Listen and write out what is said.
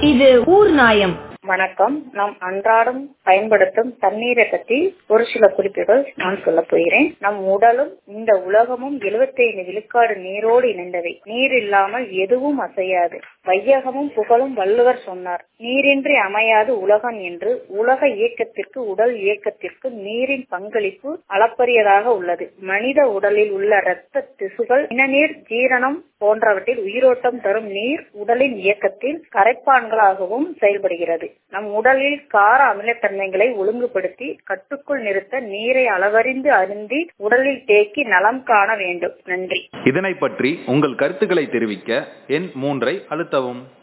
இது ஊர் நாயம் வணக்கம் நாம் அன்றாடம் பயன்படுத்தும் தண்ணீரை பற்றி ஒரு சில குறிப்புகள் நான் சொல்ல போகிறேன் நம் உடலும் இந்த உலகமும் 75 விழுக்காடு நீரோடு இணைந்தவை நீர் இல்லாமல் எதுவும் அசையாது வையகமும் புகழும் வள்ளுவர் சொன்னார் நீரின்றி அமையாது உலகம் என்று உலக இயக்கத்திற்கு உடல் இயக்கத்திற்கு நீரின் பங்களிப்பு அளப்பரியதாக உள்ளது மனித உடலில் உள்ள இரத்த திசுகள் இனநீர் ஜீரணம் போன்றவற்றில் உயிரோட்டம் தரும் நீர் உடலின் இயக்கத்தில் கரைப்பான்களாகவும் செயல்படுகிறது நம் உடலில் கார அமிலத்தன்மைகளை ஒழுங்குபடுத்தி கட்டுக்குள் நிறுத்த நீரை அளவறிந்து அருந்தி உடலில் தேக்கி நலம் காண வேண்டும் நன்றி இதனை பற்றி உங்கள் கருத்துக்களை தெரிவிக்க எண் மூன்றை அழுத்தவும்